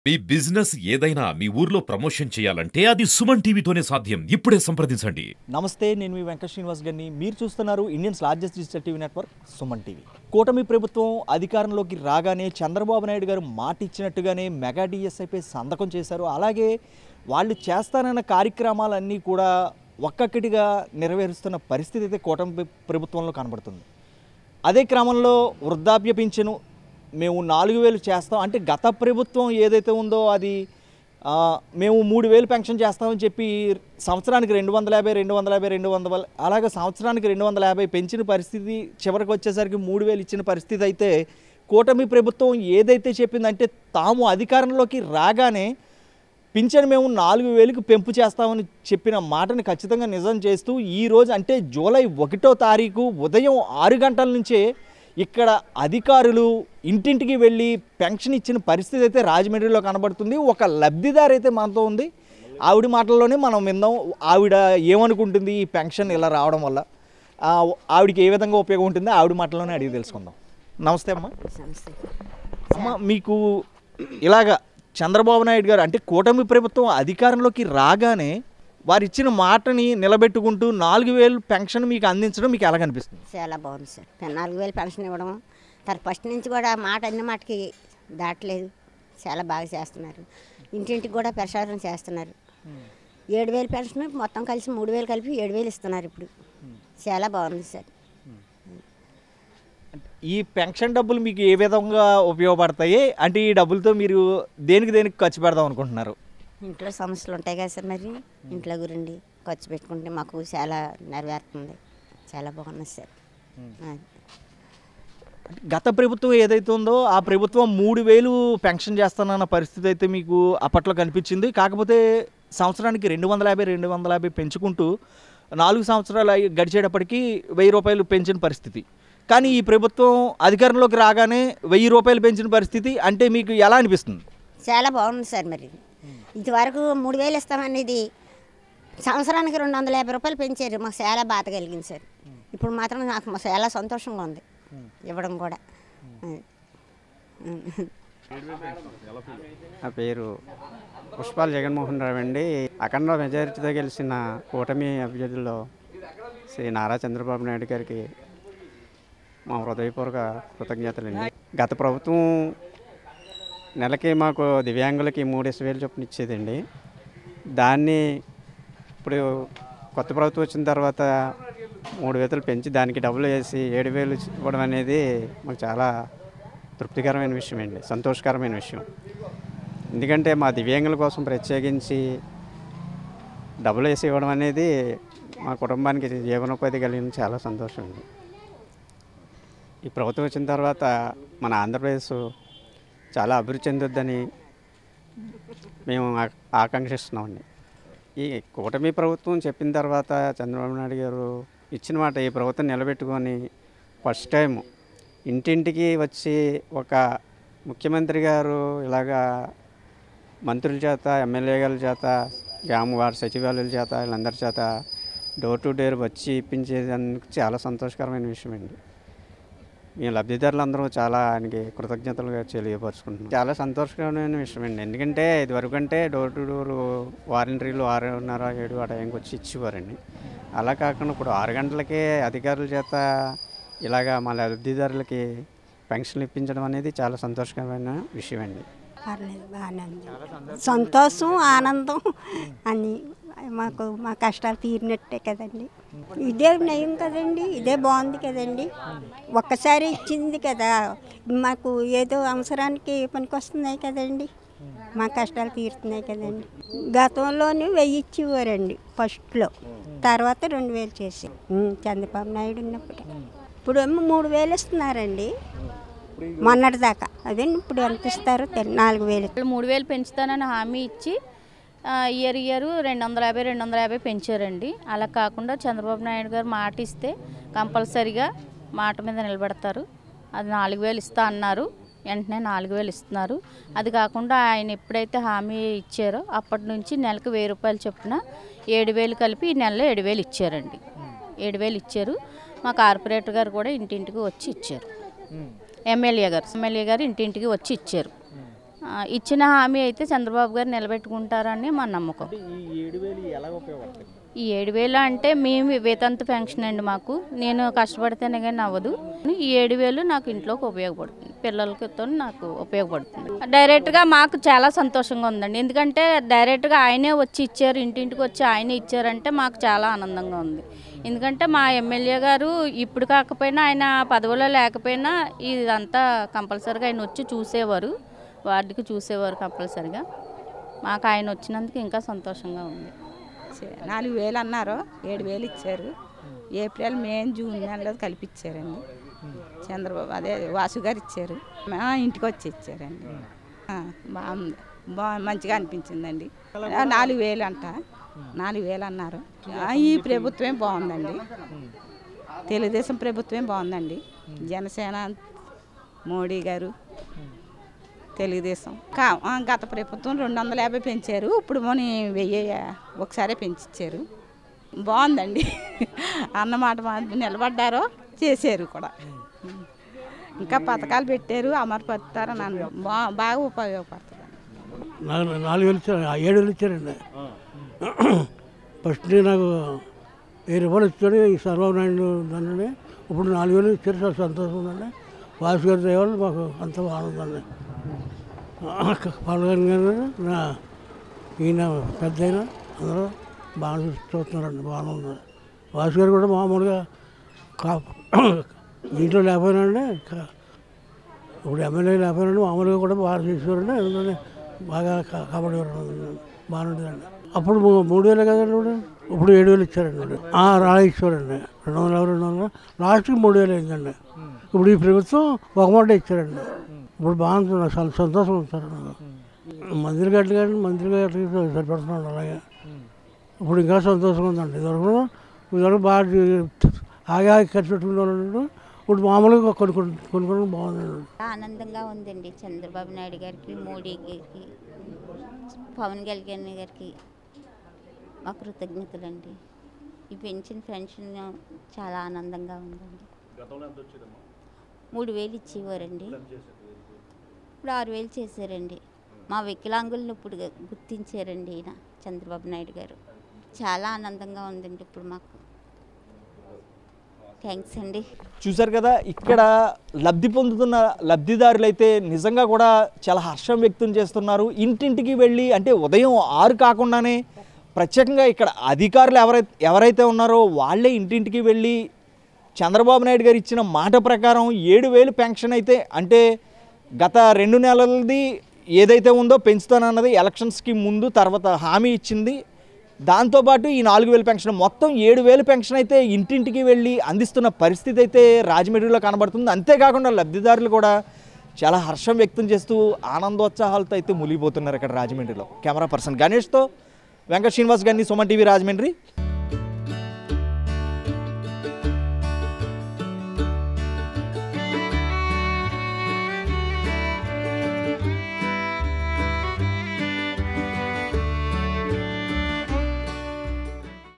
మీ business ఏదైనా మీ ఊర్లో promotion చేయాలంటే అది సుమన్ టీవీతోనే సాధ్యం ఇప్పుడే సంప్రదించండి నమస్తే నేను మీ వెంకట శ్రీనివాస్ గారిని మీరు చూస్తున్నారు India's largest digital TV network Suman TV కూటమి ప్రభుత్వం అధికారంలోకి రాగానే చంద్రబాబు నాయుడు గారు మాట ఇచ్చినట్టుగానే మెగా డిఎస్ఐపై సంతకం చేశారు అలాగే వాళ్ళు చేస్తానన్న కార్యక్రమాలన్నీ కూడా ఒక్కొక్కటిగా నెరవేరుస్తున్న పరిస్థితి అయితే కూటమి ప్ర- ప్రభుత్వంలో కనబడుతుంది అదే క్రమంలో వృద్ధాప్య పింఛను మేము నాలుగు వేలు చేస్తాం అంటే గత ప్రభుత్వం ఏదైతే ఉందో అది ఆ, మేము మూడు వేలు పెన్షన్ చేస్తామని చెప్పి సంవత్సరానికి రెండు వందల యాభై రెండు వందల యాభై రెండు వందల అలాగే సంవత్సరానికి రెండు వందల యాభై పెంచిన పరిస్థితి చివరికి వచ్చేసరికి మూడు వేలు ఇచ్చిన పరిస్థితి అయితే కూటమి ప్రభుత్వం ఏదైతే చెప్పిందంటే తాము అధికారంలోకి రాగానే పింఛన్ మేము నాలుగు వేలకు పెంపు చేస్తామని చెప్పిన మాటని ఖచ్చితంగా నిజం చేస్తూ ఈ రోజు అంటే జూలై ఒకటో తారీఖు ఉదయం ఆరు గంటల నుంచే ఇక్కడ అధికారులు ఇంటింటికి వెళ్ళి పెన్షన్ ఇచ్చిన పరిస్థితి అయితే రాజమండ్రిలో కనబడుతుంది ఒక లబ్ధిదారు అయితే మనతో ఉంది ఆవిడ మాటల్లోనే మనం విందాం ఆవిడ ఏమనుకుంటుంది ఈ పెన్షన్ ఇలా రావడం వల్ల ఆ, ఆవిడకి ఏ విధంగా ఉపయోగం ఉంటుందో ఆవిడ మాటల్లోనే అడిగి తెలుసుకుందాం నమస్తే అమ్మా నమస్తే అమ్మ మీకు ఇలాగా చంద్రబాబు నాయుడు గారు అంటే కూటమి ప్రభుత్వం అధికారంలోకి రాగానే వారు ఇచ్చిన మాటని నిలబెట్టుకుంటూ నాలుగు వేలు పెన్షన్ మీకు అందించడం మీకు ఎలా కనిపిస్తుంది చాలా బాగుంది సార్ పె- నాలుగు వేలు పెన్షన్ ఇవ్వడం తర్వాత ఫస్ట్ నుంచి కూడా మాట అన్ని మాటకి దాటలేదు చాలా బాగా చేస్తున్నారు ఇంటింటికి కూడా ప్రసారం చేస్తున్నారు ఏడు వేలు పెన్షన్ మొత్తం కలిసి మూడు వేలు కలిపి ఏడు వేలు ఇస్తున్నారు ఇప్పుడు చాలా బాగుంది సార్ ఈ పెన్షన్ డబ్బులు మీకు ఏ విధంగా ఉపయోగపడతాయి అంటే ఈ డబ్బులతో మీరు దేనికి దేనికి ఖర్చు పెడదాం అనుకుంటున్నారు ఇంట్లో సమస్యలు ఉంటాయి కదా సార్ మరి ఇంట్లో గురండి ఖర్చు పెట్టుకుంటే మాకు చాలా నెరవేరుతుంది చాలా బాగుంది సార్ అది. గత ప్రభుత్వం ఏదైతే ఉందో ఆ ప్రభుత్వం మూడు వేలు పెన్షన్ చేస్తానన్న పరిస్థితి అయితే మీకు అప్పట్లో కనిపించింది కాకపోతే సంవత్సరానికి రెండు వందల యాభై రెండు వందల యాభై పెంచుకుంటూ నాలుగు సంవత్సరాలు అయి గడిచేటప్పటికి వెయ్యి రూపాయలు పెంచిన పరిస్థితి కానీ ఈ ప్రభుత్వం అధికారంలోకి రాగానే వెయ్యి రూపాయలు పెంచిన పరిస్థితి అంటే మీకు ఎలా అనిపిస్తుంది చాలా బాగుంది సార్ మరి ఇది వరకు మూడు వేలు ఇస్తామనేది సంవత్సరానికి రెండు వందల యాభై రూపాయలు పెంచారు మాకు చాలా బాధ కలిగింది సార్ ఇప్పుడు మాత్రం నాకు మా- చాలా సంతోషంగా ఉంది ఇవ్వడం కూడా నా పేరు పుష్పాల జగన్మోహన్ రావు అండి అఖండ మెజారిటీతో గెలిచిన కూటమి అభ్యర్థుల్లో శ్రీ నారా చంద్రబాబు నాయుడు గారికి మా హృదయపూర్వక కృతజ్ఞతలండి గత ప్రభుత్వం నెలకి మాకు దివ్యాంగులకి మూడేసి వేలు చొప్పున ఇచ్చేదండి దాన్ని ఇప్పుడు కొత్త ప్రభుత్వం వచ్చిన తర్వాత మూడు వేతలు పెంచి దానికి డబ్బులు వేసి ఏడు వేలు ఇవ్వడం అనేది మాకు చాలా తృప్తికరమైన విషయం అండి సంతోషకరమైన విషయం ఎందుకంటే మా దివ్యాంగుల కోసం ప్రత్యేకించి డబ్బులు వేసి ఇవ్వడం అనేది మా కుటుంబానికి జీవనోపాధి కలిగిన చాలా సంతోషం అండి ఈ ప్రభుత్వం వచ్చిన తర్వాత మన ఆంధ్రప్రదేశ్ చాలా అభివృద్ధి చెందొద్దని మేము ఆ- ఆకాంక్షిస్తున్నామండి ఈ కూటమి ప్రభుత్వం చెప్పిన తర్వాత చంద్రబాబు నాయుడు గారు ఇచ్చిన మాట ఈ ప్రభుత్వం నిలబెట్టుకొని ఫస్ట్ టైం ఇంటింటికి వచ్చి ఒక ముఖ్యమంత్రి గారు ఇలాగా మంత్రుల చేత ఎమ్మెల్యే గారి చేత గ్రామ వార్డు సచివాలయాల చేత వీళ్ళందరి చేత డోర్ టు డోర్ వచ్చి ఇప్పించేదానికి చాలా సంతోషకరమైన విషయం అండి మేము లబ్ధిదారులందరూ చాలా ఆయనకి కృతజ్ఞతలుగా తెలియపరుచుకుంటున్నాం చాలా సంతోషకరమైన విషయం అండి ఎందుకంటే ఇదివరకు అంటే డోర్ టు డోర్ వారంటీలు ఆరున్నర ఏడు ఆ టైంకి వచ్చి ఇచ్చేవారండి అలా కాకుండా ఇప్పుడు ఆరు గంటలకే అధికారుల చేత ఇలాగా మా లబ్ధిదారులకి పెన్షన్లు ఇప్పించడం అనేది చాలా సంతోషకరమైన విషయం అండి పర్లేదు బాగానే ఉంది సంతోషం ఆనందం అని మాకు మా కష్టాలు తీరినట్టే కదండి ఇదే నయం కదండి ఇదే బాగుంది కదండి ఒక్కసారి ఇచ్చింది కదా మాకు ఏదో అవసరానికి పనికొస్తున్నాయి కదండి మా కష్టాలు తీరుతున్నాయి కదండి గతంలోనే వెయ్యి ఇచ్చేవారండి ఫస్ట్లో తర్వాత రెండు వేలు చేసి ఉమ్, చంద్రబాబు నాయుడు ఉన్నప్పుడు ఇప్పుడు ఏమో మూడు వేలు ఇస్తున్నారండి మొన్నటి దాకా అదే ఇప్పుడు ఎంత ఇస్తారో తెలి నాలుగు వేలు వాళ్ళు మూడు వేలు పెంచుతానని హామీ ఇచ్చి ఆ, ఇయర్ ఇయర్ రెండు వందల యాభై రెండు వందల యాభై పెంచారండి అలా కాకుండా చంద్రబాబు నాయుడు గారు మాట ఇస్తే కంపల్సరిగా మాట మీద నిలబెడతారు అది నాలుగు వేలు ఇస్తా అన్నారు వెంటనే నాలుగు వేలు ఇస్తున్నారు అది కాకుండా ఆయన ఎప్పుడైతే హామీ ఇచ్చారో అప్పటి నుంచి నెలకు వెయ్యి రూపాయలు చొప్పున ఏడు వేలు కలిపి ఈ నెలలో ఏడు వేలు ఇచ్చారండి ఏడు వేలు ఇచ్చారు మా కార్పొరేటర్ గారు కూడా ఇంటింటికి వచ్చి ఇచ్చారు ఎమ్మెల్యే గారు ఎమ్మెల్యే గారు ఇంటింటికి వచ్చి ఇచ్చారు ఆ, ఇచ్చిన హామీ అయితే చంద్రబాబు గారు నిలబెట్టుకుంటారని మా నమ్మకం అంటే ఈ ఏడు వేలు ఎలా ఉపయోగపడుతుంది ఈ ఏడు వేలు అంటే మేము వేతంత పెన్షన్ అండి మాకు నేను కష్టపడితేనే కానీ అవ్వదు ఈ ఏడు వేలు నాకు ఇంట్లోకి ఉపయోగపడుతుంది పిల్లలతో నాకు ఉపయోగపడుతుంది డైరెక్ట్గా మాకు చాలా సంతోషంగా ఉందండి ఎందుకంటే డైరెక్ట్గా ఆయనే వచ్చి ఇచ్చారు ఇంటింటికి వచ్చి ఆయనే ఇచ్చారంటే మాకు చాలా ఆనందంగా ఉంది ఎందుకంటే మా ఎమ్మెల్యే గారు ఇప్పుడు కాకపోయినా ఆయన పదవిలో లేకపోయినా ఇదంతా కంపల్సరీగా ఆయన వచ్చి చూసేవారు వార్డుకి చూసేవారు కంపల్సరీగా మాకు ఆయన వచ్చినందుకు ఇంకా సంతోషంగా ఉంది చే- నాలుగు వేలు అన్నారు ఏడు వేలు ఇచ్చారు ఏప్రిల్ మే జూన్ నెలలో కలిపి ఇచ్చారండి చంద్రబాబు అదే వాసు గారు ఇచ్చారు మా ఇంటికి వచ్చి ఇచ్చారండి ఆ, బాగుంది బా మంచిగా అనిపించిందండి ఆ, నాలుగు వేలు అంట నాలుగు వేలు అన్నారు ఆ, ఈ ప్రభుత్వమే బాగుందండి తెలుగుదేశం ప్రభుత్వమే బాగుందండి జనసేన మోడీ గారు తెలుగుదేశం కా ఆ, గత ప్రభుత్వం రెండు వందల యాభై పెంచారు ఇప్పుడు మన వెయ్యి ఒకసారి పెంచిచ్చారు బాగుందండి అన్నమాట మా- నిలబడ్డారో చేశారు కూడా ఇంకా పథకాలు పెట్టారు అమలుపరుతారని అన్నారు బా బాగా ఉపయోగపడుతుంది నాకు నాలుగు వేలు ఇచ్చారు ఆ ఏడు వేలు ఇచ్చారండి ఫస్ట్ నాకు వెయ్యి రూపాయలు ఇచ్చాడు ఈ చంద్రబాబు నాయుడు దాన్ని ఇప్పుడు నాలుగు వేలు ఇచ్చారు చాలా సంతోషం ఉందండి వాసు గారి దయవల్ల మాకు అంత బాగుందండి పవన్ కళ్యాణ్ గారు నా ఈయన పెద్ద అయిన అందరూ బాగా చూస్తున్నారండి బాగుంది వాసు గారు కూడా మామూలుగా కా దీంట్లో లేకపోయినా కా- ఇప్పుడు ఎమ్మెల్యే లేకపోయినా మామూలుగా కూడా బాగా చేసేవారండి అందుకని బాగా కా- కాపాడేవారు బాగుంటుందండి అప్పుడు మూ- మూడు వేలే కదండి ఇప్పుడు ఇప్పుడు ఏడు వేలు ఇచ్చారండి ఆ, రా ఇచ్చారండి రెండు వందల యాభై రెండు వందలు లాస్ట్కి మూడు వేలు అయిందండి ఇప్పుడు ఈ ప్రభుత్వం ఒక మాట ఇచ్చారండి ఇప్పుడు బాగుంది నాకు చాలా సంతోషం ఉంది సార్ నాకు మందిర గట్లు కానీ మందిర గట్లకి సరిపడుతున్నాడు అలాగే ఇప్పుడు ఇంకా సంతోషంగా ఉందండి ఇదివరకు ఇదివరకు బాగా ఆగి ఆగి ఖర్చు పెట్టుకునే ఇప్పుడు మామూలుగా కొనుక్కొని కొనుక్కోవడం బాగుందండి ఆనందంగా ఉందండి చంద్రబాబు నాయుడు గారికి మోడీ గారికి పవన్ కళ్యాణ్ గారికి మా కృతజ్ఞతలండి ఈ పెన్షన్ పెన్షన్ చాలా ఆనందంగా ఉందండి మూడు వేలు ఇచ్చేవారండి ఇప్పుడు ఆరు వేలు చేశారండి మా వికలాంగులను ఇప్పుడు గుర్తించారండి ఈయన చంద్రబాబు నాయుడు గారు చాలా ఆనందంగా ఉందండి ఇప్పుడు మాకు థ్యాంక్స్ అండి చూశారు కదా ఇక్కడ లబ్ధి పొందుతున్న లబ్ధిదారులైతే నిజంగా కూడా చాలా హర్షం వ్యక్తం చేస్తున్నారు ఇంటింటికి వెళ్ళి అంటే ఉదయం ఆరు కాకుండానే ప్రత్యేకంగా ఇక్కడ అధికారులు ఎవరైతే ఎవరైతే ఉన్నారో వాళ్ళే ఇంటింటికి వెళ్ళి చంద్రబాబు నాయుడు గారు ఇచ్చిన మాట ప్రకారం ఏడు వేలు పెన్షన్ అయితే అంటే గత రెండు నెలలది ఏదైతే ఉందో పెంచుతానన్నది ఎలక్షన్స్కి ముందు తర్వాత హామీ ఇచ్చింది దాంతోపాటు ఈ నాలుగు వేలు పెన్షన్ మొత్తం ఏడు వేలు పెన్షన్ అయితే ఇంటింటికి వెళ్ళి అందిస్తున్న పరిస్థితి అయితే రాజమండ్రిలో కనబడుతుంది అంతేకాకుండా లబ్ధిదారులు కూడా చాలా హర్షం వ్యక్తం చేస్తూ ఆనందోత్సాహాలతో అయితే మునిగిపోతున్నారు ఇక్కడ రాజమండ్రిలో కెమెరా పర్సన్ గణేష్తో వెంకట శ్రీనివాస్ గారిని సుమన్ టీవీ రాజమండ్రి